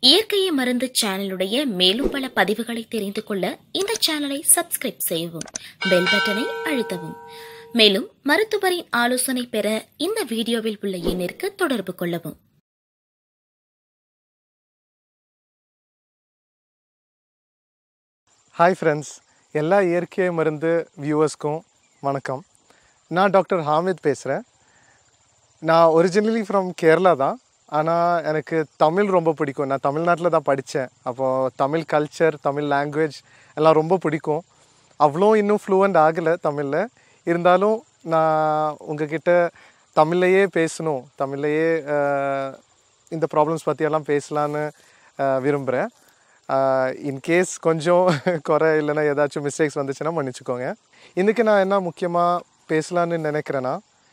இயற்கையை மருந்து சேனலுடைய மேலும் பல பதிவுகளை தெரிந்து கொள்ள இந்த சேனலை சப்ஸ்கிரைப் செய்யவும் பெல் பட்டனை அழுத்தவும் மேலும் மருத்துவரின் ஆலோசனை பெற இந்த வீடியோவில் உள்ள எண்ணிற்கு தொடர்பு கொள்ளவும் ஹாய் ஃப்ரெண்ட்ஸ் எல்லா இயற்கை மருந்து வியூவர்ஸ்க்கும் வணக்கம் நான் டாக்டர் ஹாமித் பேசுகிறேன் நான் ஒரிஜினலி ஃப்ரம் கேரளா தான் ஆனால் எனக்கு தமிழ் ரொம்ப பிடிக்கும் நான் தமிழ்நாட்டில் தான் படித்தேன் அப்போது தமிழ் கல்ச்சர் தமிழ் லாங்குவேஜ் எல்லாம் ரொம்ப பிடிக்கும் அவ்வளோ இன்னும் ஃப்ளூவண்ட் ஆகலை தமிழில் இருந்தாலும் நான் உங்ககிட்ட தமிழ்லையே பேசணும் தமிழ்லையே அஹ், இந்த ப்ராப்ளம்ஸ் பற்றியெல்லாம் பேசலான்னு விரும்புகிறேன் இன்கேஸ் கொஞ்சம் குறை இல்லைன்னா ஏதாச்சும் மிஸ்டேக்ஸ் வந்துச்சுன்னா மன்னிச்சுக்கோங்க இன்றைக்கி நான் என்ன முக்கியமாக பேசலான்னு நினைக்கிறேன்னா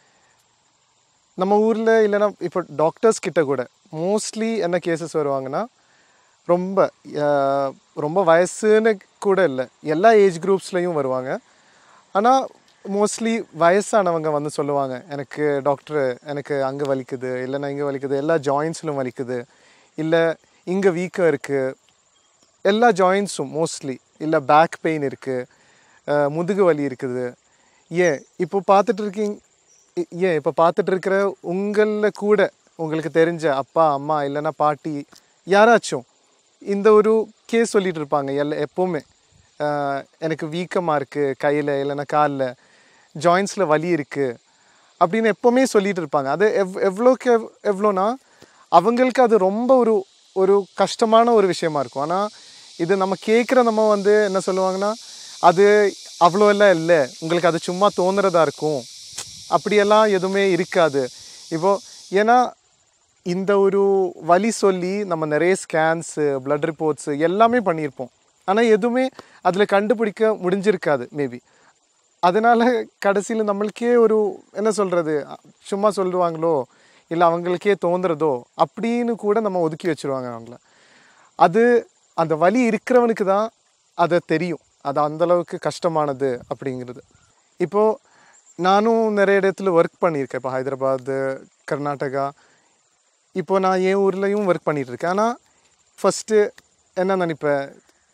நம்ம ஊரில் இல்லைன்னா இப்போ டாக்டர்ஸ் கிட்ட கூட மோஸ்ட்லி என்ன கேசஸ் வருவாங்கன்னா ரொம்ப அஹ், ரொம்ப வயசுன்னு கூட இல்லை எல்லா ஏஜ் குரூப்ஸ்லேயும் வருவாங்க ஆனால் மோஸ்ட்லி வயசானவங்க வந்து சொல்லுவாங்க எனக்கு டாக்டர் எனக்கு அங்கே வலிக்குது இல்லைன்னா இங்கே வலிக்குது எல்லா ஜாயின்ஸ்லும் வலிக்குது இல்லை இங்கே வீக்கம் இருக்குது எல்லா ஜாயின்ஸும் மோஸ்ட்லி இல்லை பேக் பெயின் இருக்குது முதுகு வலி இருக்குது ஏன் இப்போ பார்த்துட்டு இருக்கீங்க இ- ஏன் இப்போ பார்த்துட்டு இருக்கிற உங்களில் கூட உங்களுக்கு தெரிஞ்ச அப்பா அம்மா இல்லைன்னா பாட்டி யாராச்சும் இந்த ஒரு கேஸ் சொல்லிட்டு இருப்பாங்க எல்லா எப்போவுமே அஹ், எனக்கு வீக்கமாக இருக்குது கையில் இல்லைன்னா காலில் ஜாயின்ஸில் வலி இருக்குது அப்படின்னு எப்போவுமே சொல்லிட்டு இருப்பாங்க அது எவ் எவ்வளோக்கு எவ் எவ்வளோனா அவங்களுக்கு அது ரொம்ப ஒரு ஒரு கஷ்டமான ஒரு விஷயமா இருக்கும் ஆனால் இது நம்ம கேட்குற நம்ம வந்து என்ன சொல்லுவாங்கன்னா அது அவ்வளோ எல்லாம் இல்லை உங்களுக்கு அது சும்மா தோணுறதா இருக்கும் அப்படியெல்லாம் எதுவுமே இருக்காது இப்போ ஏன்னா இந்த ஒரு வலி சொல்லி நம்ம நிறைய ஸ்கேன்ஸு blood ரிப்போர்ட்ஸு எல்லாமே பண்ணியிருப்போம் ஆனால் எதுவுமே அதில் கண்டுபிடிக்க முடிஞ்சிருக்காது மேபி அதனால கடைசியில் நம்மளுக்கே ஒரு என்ன சொல்கிறது சும்மா சொல்லுவாங்களோ இல்லை அவங்களுக்கே தோன்றதோ அப்படின்னு கூட நம்ம ஒதுக்கி வச்சிருவாங்க அவங்கள அது அந்த வலி இருக்கிறவனுக்கு தான் அதை தெரியும் அது அந்த அளவுக்கு கஷ்டமானது அப்படிங்கிறது இப்போது நானும் நிறைய இடத்துல ஒர்க் பண்ணியிருக்கேன் இப்போ ஹைதராபாத் கர்நாடகா இப்போ நான் என் ஊர்லேயும் ஒர்க் பண்ணிட்டு இருக்கேன் ஆனால் ஃபஸ்ட்டு என்ன நினைப்பேன்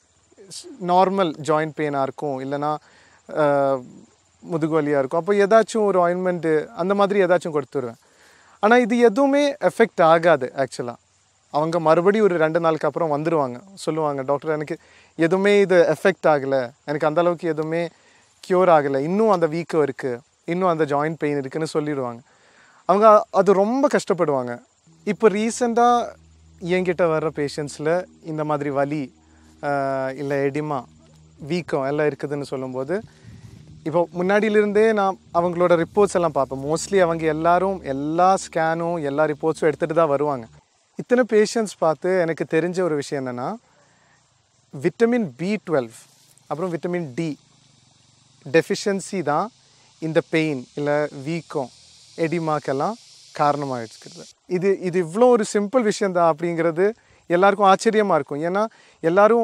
நார்மல் ஜாயிண்ட் பெயினாக இருக்கும் இல்லைன்னா அஹ், முதுகு வலியாக இருக்கும் அப்போ ஏதாச்சும் ஒரு ஆயின்மெண்ட்டு அந்த மாதிரி ஏதாச்சும் கொடுத்துருவேன் ஆனால் இது எதுவுமே எஃபெக்ட் ஆகாது ஆக்சுவலாக அவங்க மறுபடியும் ஒரு ரெண்டு நாளுக்கு அப்புறம் வந்துடுவாங்க சொல்லுவாங்க டாக்டர் எனக்கு எதுவுமே இது எஃபெக்ட் ஆகலை எனக்கு அந்த அளவுக்கு எதுவுமே க்யூர் ஆகலை இன்னும் அந்த வீக்கம் இருக்குது இன்னும் அந்த ஜாயிண்ட் பெயின் இருக்குன்னு சொல்லிடுவாங்க அவங்க அது ரொம்ப கஷ்டப்படுவாங்க இப்போ ரீசெண்டாக என்கிட்ட வர்ற பேஷண்ட்ஸில் இந்த மாதிரி வலி இல்லை எடிமா வீக்கம் எல்லாம் இருக்குதுன்னு சொல்லும்போது இப்போ முன்னாடியிலிருந்தே நான் அவங்களோட ரிப்போர்ட்ஸ் எல்லாம் பார்ப்பேன் மோஸ்ட்லி அவங்க எல்லாரும் எல்லா ஸ்கேனும் எல்லா ரிப்போர்ட்ஸும் எடுத்துகிட்டு தான் வருவாங்க இத்தனை பேஷண்ட்ஸ் பார்த்து எனக்கு தெரிஞ்ச ஒரு விஷயம் என்னென்னா விட்டமின் பி டுவெல் அப்புறம் விட்டமின் டி டெஃபிஷியன்சி தான் இந்த பெயின் இல்லை வீக்கம் எடிமாக்கெல்லாம் காரணமாக இருக்கிறது இது இது இவ்வளோ ஒரு சிம்பிள் விஷயந்தான் அப்படிங்கிறது எல்லாருக்கும் ஆச்சரியமாக இருக்கும் ஏன்னா எல்லாரும்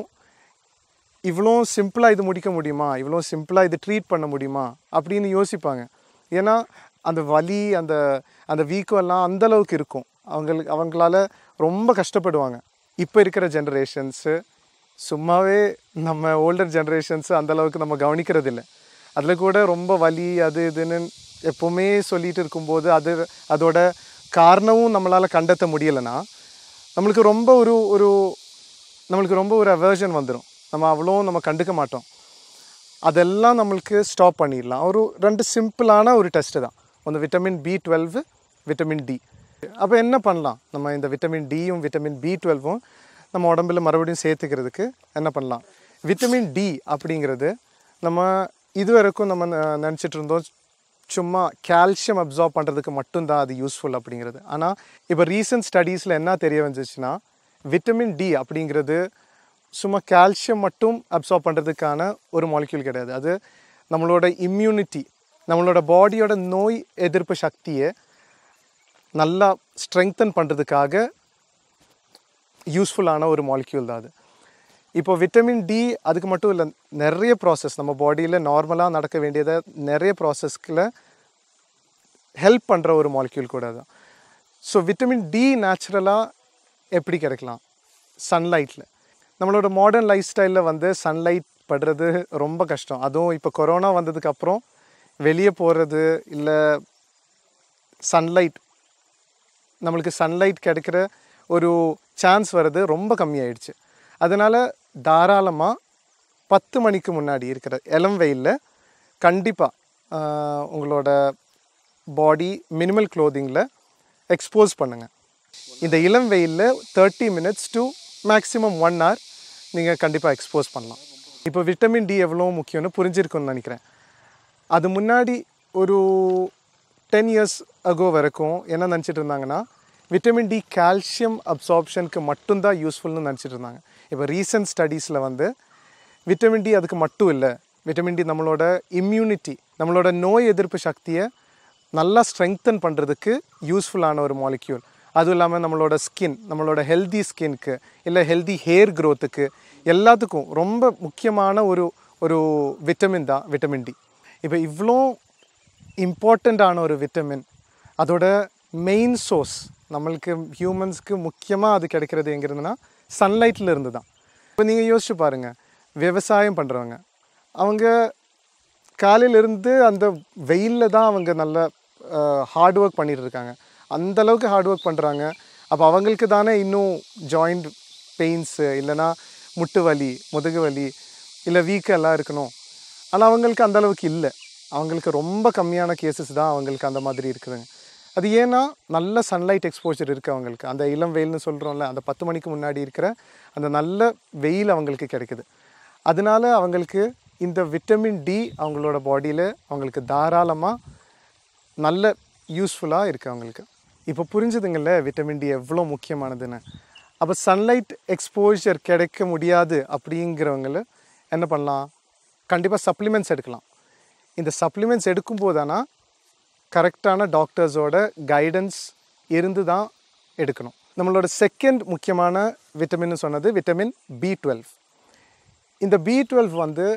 இவ்வளோ சிம்பிளாக இது முடிக்க முடியுமா இவ்வளோ சிம்பிளாக இது ட்ரீட் பண்ண முடியுமா அப்படின்னு யோசிப்பாங்க ஏன்னா அந்த வலி அந்த அந்த வீக்கம் எல்லாம் அந்த அளவுக்கு இருக்கும் அவங்களுக்கு அவங்களால ரொம்ப கஷ்டப்படுவாங்க இப்போ இருக்கிற ஜென்ரேஷன்ஸு சும்மாவே நம்ம ஓல்டர் ஜென்ரேஷன்ஸு அந்த அளவுக்கு நம்ம கவனிக்கிறது இல்லை அதில் கூட ரொம்ப வலி அது இதுன்னு எப்போவுமே சொல்லிட்டு இருக்கும்போது அது அதோட காரணமும் நம்மளால் கണ്ടെத்த முடியலைன்னா நம்மளுக்கு ரொம்ப ஒரு ஒரு நம்மளுக்கு ரொம்ப ஒரு அவர்ஷன் வந்துடும் நம்ம அவ்வளோ நம்ம கண்டுக்க மாட்டோம் அதெல்லாம் நம்மளுக்கு ஸ்டாப் பண்ணிடலாம் ஒரு ரெண்டு சிம்பிளான ஒரு டெஸ்ட்டு தான் ஒன்று vitamin B twelve vitamin D அப்போ என்ன பண்ணலாம் நம்ம இந்த விட்டமின் டியும் விட்டமின் பி டுவெல்வும் நம்ம உடம்புல மறுபடியும் சேர்த்துக்கிறதுக்கு என்ன பண்ணலாம் விட்டமின் டி அப்படிங்கிறது நம்ம இதுவரைக்கும் நம்ம ந- நினச்சிட்டு இருந்தோம் சும்மா கால்சியம் அப்சார்ப் பண்ணுறதுக்கு மட்டும்தான் அது யூஸ்ஃபுல் அப்படிங்கிறது ஆனால் இப்போ ரீசன்ட் ஸ்டடீஸில் என்ன தெரிய வந்துச்சுன்னா விட்டமின் டி அப்படிங்கிறது சும்மா கால்சியம் மட்டும் அப்சார்ப் பண்ணுறதுக்கான ஒரு மாலிக்யூல் கிடையாது அது நம்மளோட இம்யூனிட்டி நம்மளோட பாடியோட நோய் எதிர்ப்பு சக்தியை நல்லா ஸ்ட்ரெங்தன் பண்ணுறதுக்காக யூஸ்ஃபுல்லான ஒரு மாலிக்யூல் தான் அது இப்போ விட்டமின் டி அதுக்கு மட்டும் இல்லை நிறைய ப்ராசஸ் நம்ம பாடியில் நார்மலாக நடக்க வேண்டியதை நிறைய ப்ராசஸ்க்கில் ஹெல்ப் பண்ணுற ஒரு மாலிக்யூல் கூட தான் ஸோ விட்டமின் டி நேச்சுரலாக எப்படி கிடைக்கலாம் சன்லைட்டில் நம்மளோட மாடர்ன் லைஃப் ஸ்டைலில் வந்து சன்லைட் படுறது ரொம்ப கஷ்டம் அதுவும் இப்போ கொரோனா வந்ததுக்கு அப்புறம் வெளியே போகிறது இல்லை சன்லைட் நம்மளுக்கு சன்லைட் கிடைக்கிற ஒரு சான்ஸ் வர்றது ரொம்ப கம்மியாயிடுச்சு அதனால் தாராளமாக பத்து மணிக்கு முன்னாடி இருக்கிற இளம் வெயிலில் கண்டிப்பாக உங்களோட பாடி மினிமல் க்ளோதிங்கில் எக்ஸ்போஸ் பண்ணுங்கள் இந்த இளம் வெயிலில் thirty minutes to maximum one hour நீங்கள் கண்டிப்பாக எக்ஸ்போஸ் பண்ணலாம் இப்போ விட்டமின் டி எவ்வளோ முக்கியம்னு புரிஞ்சிருக்கும்னு நினைக்கிறேன் அது முன்னாடி ஒரு டென் இயர்ஸ் அகோ வரைக்கும் என்ன நினச்சிட்டு இருந்தாங்கன்னா விட்டமின் டி கால்சியம் அப்சார்ப்ஷனுக்கு மட்டும்தான் யூஸ்ஃபுல்னு நினச்சிட்டு இருந்தாங்க இப்போ ரீசன்ட் ஸ்டடீஸில் வந்து விட்டமின் டி அதுக்கு மட்டும் இல்லை விட்டமின் டி நம்மளோட இம்யூனிட்டி நம்மளோட நோய் எதிர்ப்பு சக்தியை நல்லா ஸ்ட்ரெங்தன் பண்ணுறதுக்கு யூஸ்ஃபுல்லான ஒரு மாலிக்யூல் அதுவும் இல்லாமல் நம்மளோட ஸ்கின் நம்மளோட ஹெல்தி ஸ்கின்க்கு இல்லை ஹெல்தி ஹேர் க்ரோத்துக்கு எல்லாத்துக்கும் ரொம்ப முக்கியமான ஒரு ஒரு விட்டமின் தான் விட்டமின் டி இப்போ இவ்வளோ இம்பார்ட்டண்ட்டான ஒரு விட்டமின் அதோட மெயின் சோர்ஸ் நம்மளுக்கு ஹியூமன்ஸ்க்கு முக்கியமாக அது கிடைக்கிறது எங்கிறதுனா சன்லைட்டில் இருந்து தான் இப்போ நீங்கள் யோசிச்சு பாருங்கள் விவசாயம் பண்ணுறவங்க அவங்க காலையிலேருந்து அந்த வெயிலில் தான் அவங்க நல்ல ஹார்ட் ஒர்க் பண்ணிட்டு இருக்காங்க அந்த அளவுக்கு ஹார்ட் ஒர்க் பண்ணுறாங்க அப்போ அவங்களுக்கு தானே இன்னும் ஜாயிண்ட் பெயின்ஸு இல்லைன்னா முட்டு வலி முதுகு வலி இல்லை வீக்கெல்லாம் இருக்கணும் ஆனால் அவங்களுக்கு அந்த அளவுக்கு இல்லை அவங்களுக்கு ரொம்ப கம்மியான கேசஸ் தான் அவங்களுக்கு அந்த மாதிரி இருக்குதுங்க அது ஏன்னா நல்ல சன்லைட் எக்ஸ்போஜர் இருக்குது அவங்களுக்கு அந்த இளம் வெயில்னு சொல்கிறோம்ல அந்த பத்து மணிக்கு முன்னாடி இருக்கிற அந்த நல்ல வெயில் அவங்களுக்கு கிடைக்குது அதனால அவங்களுக்கு இந்த விட்டமின் டி அவங்களோட பாடியில் அவங்களுக்கு தாராளமாக நல்ல யூஸ்ஃபுல்லாக இருக்குது அவங்களுக்கு இப்போ புரிஞ்சுதுங்கள்ல விட்டமின் டி எவ்வளோ முக்கியமானதுன்னு அப்போ சன்லைட் எக்ஸ்போஜர் கிடைக்க முடியாது அப்படிங்கிறவங்கள என்ன பண்ணலாம் கண்டிப்பாக சப்ளிமெண்ட்ஸ் எடுக்கலாம் இந்த சப்ளிமெண்ட்ஸ் எடுக்கும்போது ஆனால் கரெக்டான டாக்டர்ஸோட கைடன்ஸ் இருந்து தான் எடுக்கணும் நம்மளோட செகண்ட் முக்கியமான விட்டமின்னு சொன்னது விட்டமின் பி டுவெல் இந்த பி டுவெல் வந்து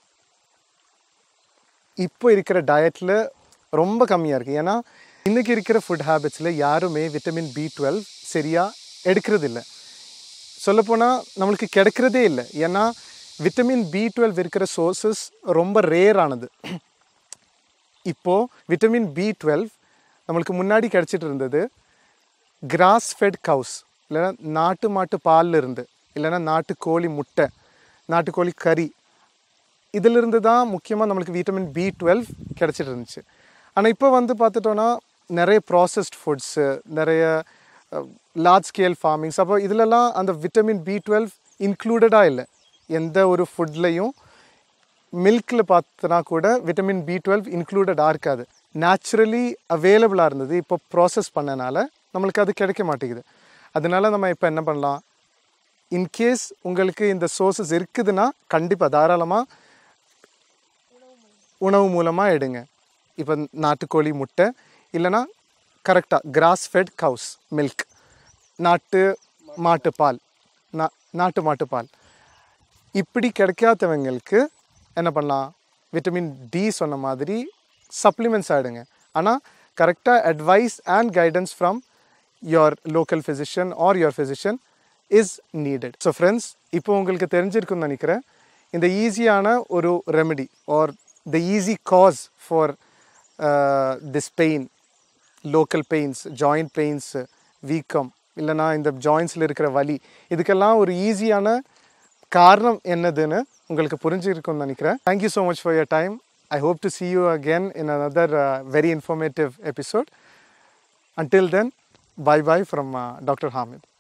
இப்போ இருக்கிற டயட்டில் ரொம்ப கம்மியாக இருக்குது ஏன்னா இன்றைக்கி இருக்கிற ஃபுட் ஹேபிட்ஸில் யாருமே விட்டமின் பி டுவெல் சரியாக எடுக்கிறது இல்லை சொல்லப்போனால் நம்மளுக்கு கிடைக்கிறதே இல்லை ஏன்னா விட்டமின் பி டுவெல் இருக்கிற சோர்சஸ் ரொம்ப ரேர் ஆனது இப்போது விட்டமின் பி டுவெல் நம்மளுக்கு முன்னாடி கிடச்சிட்டு இருந்தது கிராஸ் ஃபெட் கவுஸ் இல்லைன்னா நாட்டு மாட்டு பால்ல இருந்து இல்லைன்னா நாட்டு கோழி முட்டை நாட்டுக்கோழி கறி இதிலிருந்து தான் முக்கியமாக நம்மளுக்கு விட்டமின் பி டுவெல் கிடச்சிட்டு இருந்துச்சு ஆனால் இப்போ வந்து பார்த்துட்டோன்னா நிறைய ப்ராசஸ்ட் ஃபுட்ஸு நிறைய லார்ஜ் ஸ்கேல் ஃபார்மிங்ஸ் அப்போ இதிலெல்லாம் அந்த விட்டமின் பி டுவெல் இன்க்ளூடடாக இல்லை எந்த ஒரு ஃபுட்லேயும் மில்கில் பார்த்தனா கூட விட்டமின் பி டுவெல் இன்க்ளூடடாக இருக்காது நேச்சுரலி அவைலபிளாக இருந்தது இப்போ ப்ராசஸ் பண்ணனால நம்மளுக்கு அது கிடைக்க மாட்டேங்குது அதனால நம்ம இப்போ என்ன பண்ணலாம் இன்கேஸ் உங்களுக்கு இந்த சோர்சஸ் இருக்குதுன்னா கண்டிப்பாக தாராளமாக உணவு மூலமாக எடுங்க இப்போ நாட்டுக்கோழி முட்டை இல்லைன்னா கரெக்டாக கிராஸ் ஃபெட் கவுஸ் மில்க் நாட்டு மாட்டு பால் நா நாட்டு மாட்டு பால் இப்படி கிடைக்காதவங்களுக்கு என்ன பண்ணலாம் விட்டமின் டி சொன்ன மாதிரி சப்ளிமெண்ட்ஸ் ஆகிடுங்க ஆனால் கரெக்டாக advice and guidance from your local physician or your physician is needed so friends இப்போ உங்களுக்கு தெரிஞ்சிருக்குன்னு நினைக்கிறேன் இந்த ஈஸியான ஒரு remedy or the easy cause for this pain local pains joint pains வீக்கம் இல்லைனா இந்த ஜாயின்ஸில் இருக்கிற வலி இதுக்கெல்லாம் ஒரு ஈஸியான காரணம் என்னதுன்னு உங்களுக்கு புரிஞ்சிருக்கும்னு நினைக்கிறேன் thank you so much for your time I hope to see you again in another uh, very informative episode. Until then, bye bye from uh, Dr. Hamid.